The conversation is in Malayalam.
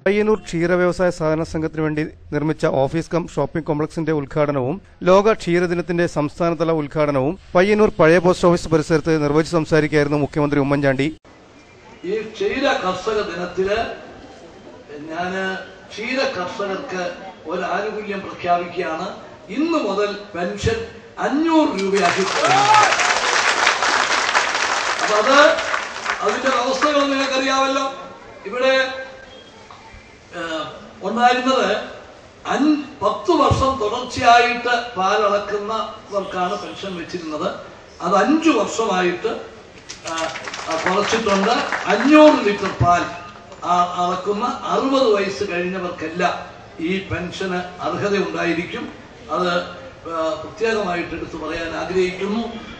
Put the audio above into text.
പയ്യന്നൂർ ക്ഷീര വ്യവസായ സഹകരണ സംഘത്തിന് വേണ്ടി നിർമ്മിച്ച ഓഫീസ് കം ഷോപ്പിംഗ് കോംപ്ലക്സിന്റെ ഉദ്ഘാടനവും ലോക ക്ഷീരദിനത്തിന്റെ സംസ്ഥാനതല ഉദ്ഘാടനവും പയ്യന്നൂർ പഴയ പോസ്റ്റ് ഓഫീസ് പരിസരത്ത് നിർവഹിച്ച് സംസാരിക്കുകയായിരുന്നു മുഖ്യമന്ത്രി ഉമ്മൻചാണ്ടി ഈ ക്ഷീര കർഷക ദിനത്തില് ഞാന് ക്ഷീര കർഷകർക്ക് ഒരു ആനുകൂല്യം പ്രഖ്യാപിക്കുകയാണ് ഇന്ന് മുതൽ പെൻഷൻ അഞ്ഞൂറ് രൂപയാക്കി തുടങ്ങി. അപ്പൊ അത് അതിന്റെ വ്യവസ്ഥകൾ നിങ്ങൾക്കറിയാമല്ലോ ഇവിടെ ഏഹ്, ഉണ്ടായിരുന്നത് അഞ്ച് പത്ത് വർഷം തുടർച്ചയായിട്ട് പാലളക്കുന്നവർക്കാണ് പെൻഷൻ വെച്ചിരുന്നത് അത് അഞ്ചു വർഷമായിട്ട് ആ, ആ, കുറച്ചിട്ടുണ്ട് അഞ്ഞൂറ് ലിറ്റർ പാൽ ആ, അളക്കുന്ന അറുപത് വയസ്സ് കഴിഞ്ഞവർക്കെല്ലാം ഈ പെൻഷന് അർഹത ഉണ്ടായിരിക്കും അത് ആ, പ്രത്യേകമായിട്ട് എടുത്തു പറയാൻ ആഗ്രഹിക്കുന്നു